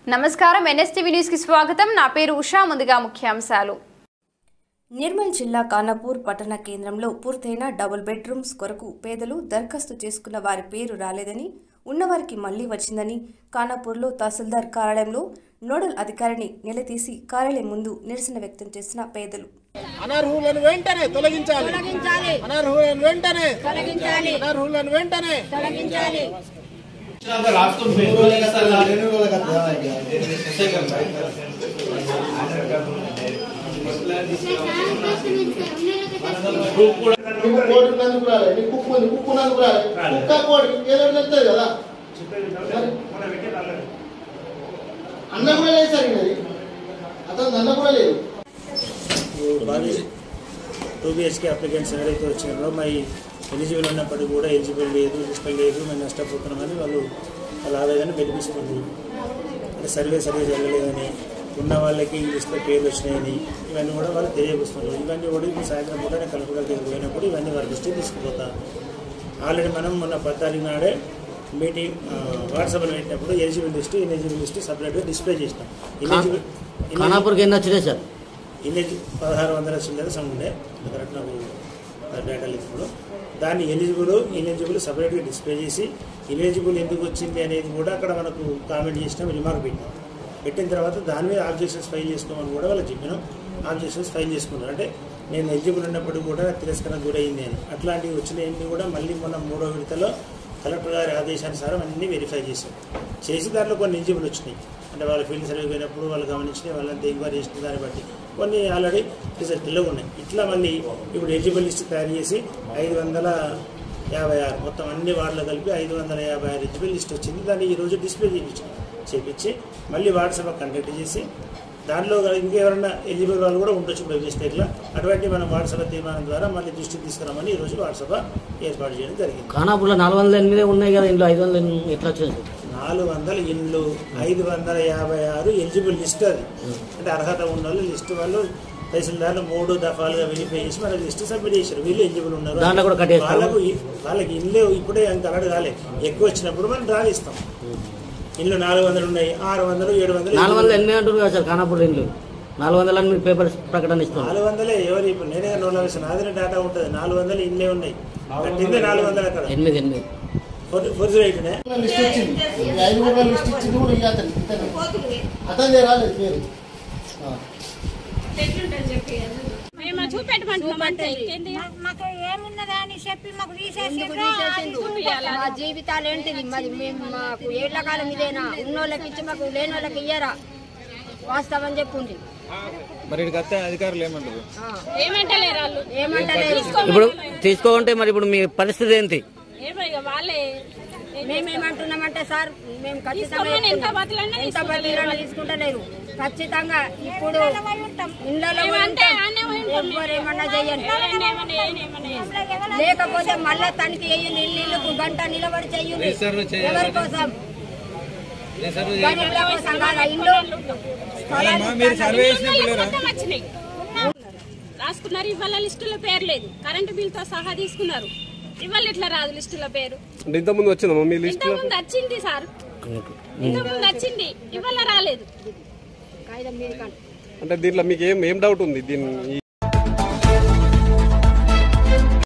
నమస్కారం NSTV news కి స్వాగతం నా పేరు ఉషా ముందుగా ముఖ్యాంశాలు నిర్మల్ జిల్లా కానాపూర్ పట్టణ కేంద్రంలో పూర్తయిన డబుల్ బెడ్రూమ్స్ కొరకు పేదలు దరఖాస్తు చేసుకున్న వారి పేరు రాలేదని ఉన్నవారికి మళ్లీ వచ్చిందని కానాపూర్లో తహసీల్దార్ కార్యాలయంలో నోడల్ అధికారిని నిలదీసి కార్యాలయం ముందు నిరసన వ్యక్తం చేసిన పేదలు అనర్హులను వెంటనే తొలగించాలి అనర్హులను వెంటనే తొలగించాలి అనర్హులను వెంటనే నీకు కోడి ఉన్నందుకు రాలే నీకు కుక్కు ఉంది కుక్కు ఉన్నందుకు రాలే కుక్క కోడి ఏదో ఒకటి తెలుస్తుంది కదా మరి అన్న కూడా లేదు సార్ ఇది అతను అన్న కూడా లేదు టూ బిహెచ్కే అప్లికెంట్స్ ఎవరైతే వచ్చినారో మై ఎలిజిబుల్ ఉన్నప్పటికీ కూడా ఎలిజిబుల్ లేదు లిస్టులు లేదు మేము నష్టపోతున్నామని వాళ్ళు వాళ్ళ ఆవేదన వెలిపిస్తుంది అంటే సర్వే సర్వే జరగలేదని ఉన్న వాళ్ళకి ఈ లిస్టులో పేర్లు వచ్చినాయని ఇవన్నీ కూడా వాళ్ళు తెలియపరుస్తున్నారు ఇవన్నీ కూడా ఇప్పుడు సాయంత్రం పూట నేను కలెక్టర్ దగ్గరికి పోయినప్పుడు ఇవన్నీ వాళ్ళ దృష్టికి తీసుకుపోతా ఆల్రెడీ మనం మొన్న పద్నాలుగు నాడే మీటింగ్ వాట్సాప్లో పెట్టినప్పుడు ఎలిజిబుల్ లిస్టు ఇన్ఎలిజిబుల్ లిస్టు సపరేట్గా డిస్ప్లే చేసినాం ఇన్ఎలిజిబుల్ ఖానాపూర్కి ఎన్ని వచ్చినాయి సార్ ఎలిజి పదహారు వందల చిల్లర సమ్ ఉండే కరెక్ట్ నాకు డేటా లేదు ఇప్పుడు దాన్ని ఎలిజిబుల్ ఇనెలిజిబుల్ సపరేట్గా డిస్ప్లే చేసి ఇనెలిజిబుల్ ఎందుకు వచ్చింది అనేది కూడా అక్కడ మనకు కామెంట్ చేసినాం రిమార్క్ పెట్టాం పెట్టిన తర్వాత దాని మీద ఆబ్జెక్షన్స్ ఫైల్ చేసుకోమని కూడా వాళ్ళకి చెప్పినాం ఆబ్జెక్షన్స్ ఫైల్ చేసుకున్నారు అంటే నేను ఎలిజిబుల్ ఉన్నప్పుడు కూడా తిరస్కరణ గురయింది అని అట్లాంటివి వచ్చినవన్నీ కూడా మళ్ళీ మొన్న మూడో విడతలో కలెక్టర్ గారి ఆదేశానుసారం అన్నీ వెరిఫై చేశాం చేసి దాంట్లో కొన్ని ఎలిజిబుల్ వచ్చినాయి అంటే వాళ్ళ ఫీల్డ్ సర్వే పోయినప్పుడు వాళ్ళు గమనించినాయి వాళ్ళంతా ఎంక్వైరీ చేసిన దాన్ని బట్టి కొన్ని ఆల్రెడీ రిజల్ట్లో ఉన్నాయి ఇట్లా మళ్ళీ ఇప్పుడు ఎలిజిబుల్ లిస్ట్ తయారు చేసి ఐదు వందల యాభై ఆరు మొత్తం అన్ని వార్డులో కలిపి ఐదు వందల యాభై ఆరు ఎలిజిబుల్ లిస్ట్ వచ్చింది దాన్ని ఈరోజు డిస్ప్లే చేయించాం చేపించి మళ్ళీ వాట్సాప్ కండక్ట్ చేసి దాంట్లో ఇంకెవరన్నా ఎలిజిబుల్ వాళ్ళు కూడా ఉండొచ్చు ఇప్పుడు మిస్టేక్లో అటువంటి మనం వాట్సాప్ తీర్మానం ద్వారా మళ్ళీ దృష్టికి తీసుకురామని ఈరోజు వాట్సాప్ ఏర్పాటు చేయడం జరిగింది ఖానాపూర్లో నాలుగు వందల ఎనిమిది ఉన్నాయి కదా ఇంట్లో ఐదు వందల ఎనిమిది ఎట్లా వచ్చింది సార్? నాలుగు వందల ఇండ్లు ఐదు వందల యాభై ఆరు ఎలిజిబుల్ లిస్ట్ అది అంటే అర్హత ఉన్న వాళ్ళు లిస్ట్ వాళ్ళు తహసీల్దార్లు మూడు దఫాలుగా వెరిఫై చేసి మన లిస్ట్ సబ్మిట్ చేశారు వీళ్ళు ఎలిజిబుల్ ఉన్నారు దాంట్లో కూడా కట్టేస్తారా? వాళ్ళకు ఇ- వాళ్ళకి ఇల్లు ఇప్పుడే అంత అలడు కాలే ఎక్కువ వచ్చినప్పుడు మనం డ్రా ఇస్తాం ఇల్లు నాలుగు వందలు ఉన్నాయి ఆరు వందలు ఏడు వందలు నాలుగు వందల ఎనిమిది అంటారు కదా సార్ ఖానాపూర్ ఇంట్లో నాలుగు వందల అని మీరు పేపర్ ప్రకటన ఇస్తున్నారు నాలుగు వందలే ఎవరు ఇప్పుడు నేనే నోట్ వేసిన నాదిన డేటా ఉంటుంది నాలుగు వందలు ఇల్లే ఉన్నాయి కట్టిందే నాలుగు వందలు అక్కడ ఎనిమిది ఎనిమిది ఫోర్ జీరో ఎయిట్నే లిస్ట్ వచ్చింది ఈ ఐదు వందల లిస్ట్ ఇచ్చింది కూడా ఇక అతను ఇతనే. అతనిదే రాలేదు పేరు ఆ. మేము చూపెట్టమంటున్నాం అంతే ఇంకేంది మాకు ఏమున్నదా అని చెప్పి మాకు తీసేసి చూపియాలా? మా జీవితాలు ఏంటిది మరి మేము మాకు ఏళ్ల కాలం ఇదేనా ఉన్నోళ్ళకి ఇచ్చి మాకు లేని వాళ్ళకి ఇయ్యరా వాస్తవం చెప్పుంది మరి ఇక్కడికి వస్తే అధికారులు ఏమంటారు ఏమంటలేరు వాళ్ళు ఏమంటలేరు ఇప్పుడు తీసుకోకుంటే మరి ఇప్పుడు మీ పరిస్థితి ఏంటి ఏమో ఇక వాళ్ళే మేమేమంటున్నామంటే సార్ మేము ఖచ్చితంగా తీసుకోమని ఎంత చెప్తున్నాం. బతులన్నా ఎంత బతులన్నా తీసుకుంటలేరు ఖచ్చితంగా ఇప్పుడు ఇళ్ళలో మేము అంటే ఆనే ఉంటాం మేము. ఎవ్వరు ఏమన్నా చెయ్యండి ఎవరైనా ఏమన్నా ఏమన్నా ఏమన్నా లేకపోతే మళ్ళా తనిఖీ చెయ్యండి ఇల్లు గంట నిలబడి చెయ్యండి రిసర్వ్ చేయాలి. ఎవరి కోసం రిసర్వ్ గరీబుల కోసం కాదా ఇల్లు అమ్మా, మీరు సర్వే చేసినప్పుడు వాళ్ళకి లేరా మొత్తం వచ్చినాయి రాసుకున్నారు ఇవాళ లిస్టులో పేరు లేదు కరెంటు బిల్తో సహా తీసుకున్నారు ఇవాళ ఇట్లా రాదు లిస్టులో పేరు అంటే ఇంతకుముందు వచ్చిందమ్మా మీ లిస్ట్ ఇంతకుముందు వచ్చింది సార్ ఇంతకుముందు వచ్చింది ఇవాళ రాలేదు కాగితం మీద కంటే అంటే దీంట్లో మీకు ఏం ఏం డౌట్ ఉంది దీని